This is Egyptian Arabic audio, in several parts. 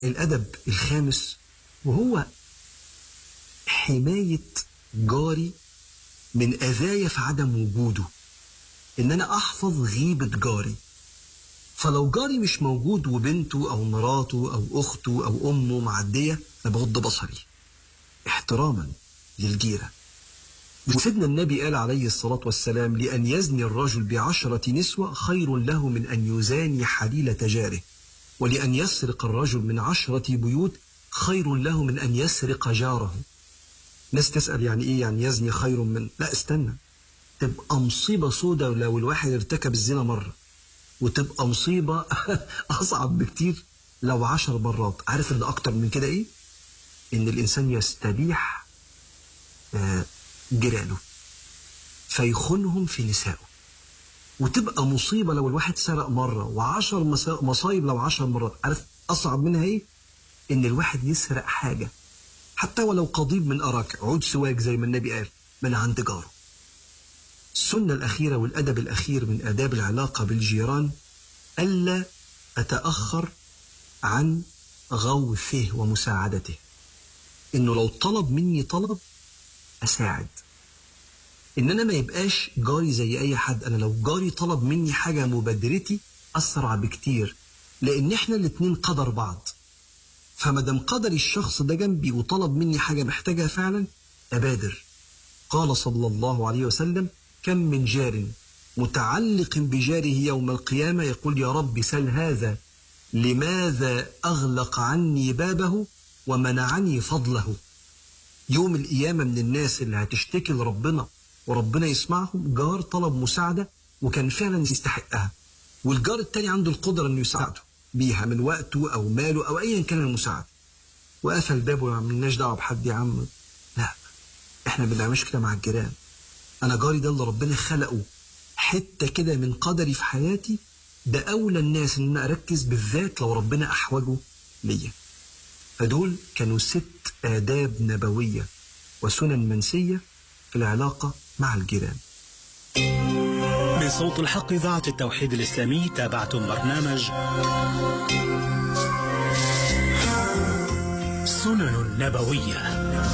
الأدب الخامس وهو حماية جاري من أذايا في عدم وجوده إن أنا أحفظ غيبة جاري فلو جاري مش موجود وبنته أو مراته أو أخته أو أمه معدية أنا بغض بصري احتراما للجيرة وسيدنا النبي قال عليه الصلاة والسلام لأن يزني الرجل بعشرة نسوة خير له من أن يزاني حليلة جاره ولأن يسرق الرجل من عشرة بيوت خير له من أن يسرق جاره ناس تسأل يعني إيه يعني يزني خير من لا استنى تبقى مصيبة سودة لو الواحد ارتكب الزنا مرة وتبقى مصيبة أصعب بكتير لو عشر مرات عارف اللي أكتر من كده إيه إن الإنسان يستبيح جيرانه فيخونهم في نسائه وتبقى مصيبة لو الواحد سرق مرة وعشر مصايب لو عشر مرات عارف أصعب منها إيه إن الواحد يسرق حاجة حتى ولو قضيب من أراك عود سواك زي ما النبي قال من عند جاره السنة الأخيرة والأدب الأخير من آداب العلاقة بالجيران ألا أتأخر عن غوثه ومساعدته إنه لو طلب مني طلب أساعد إن أنا ما يبقاش جاري زي أي حد أنا لو جاري طلب مني حاجة مبادرتي أسرع بكتير لأن إحنا الاتنين قدر بعض فما دام قدر الشخص ده جنبي وطلب مني حاجة محتاجها فعلا أبادر قال صلى الله عليه وسلم كم من جار متعلق بجاره يوم القيامة يقول يا رب سل هذا لماذا أغلق عني بابه ومنعني فضله يوم القيامة من الناس اللي هتشتكي لربنا وربنا يسمعهم جار طلب مساعدة وكان فعلا يستحقها والجار التاني عنده القدرة انه يساعده بيها من وقته او ماله او ايا كان المساعدة وقفل بابه وما عملناش دعوة بحد يا عم لا احنا ما بنعملش كده مع الجيران انا جاري ده اللي ربنا خلقه حتة كده من قدري في حياتي ده اولى الناس ان انا اركز بالذات لو ربنا احوجه ليا فدول كانوا ست آداب نبوية وسنن منسية في العلاقة مع الجيران من صوت الحق إذاعة التوحيد الإسلامي تابعتم برنامج سنن نبوية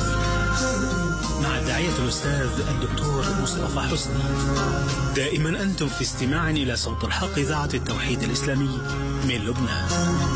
مع الداعية الأستاذ الدكتور مصطفى حسني دائما أنتم في استماع إلى صوت الحق إذاعة التوحيد الإسلامي من لبنان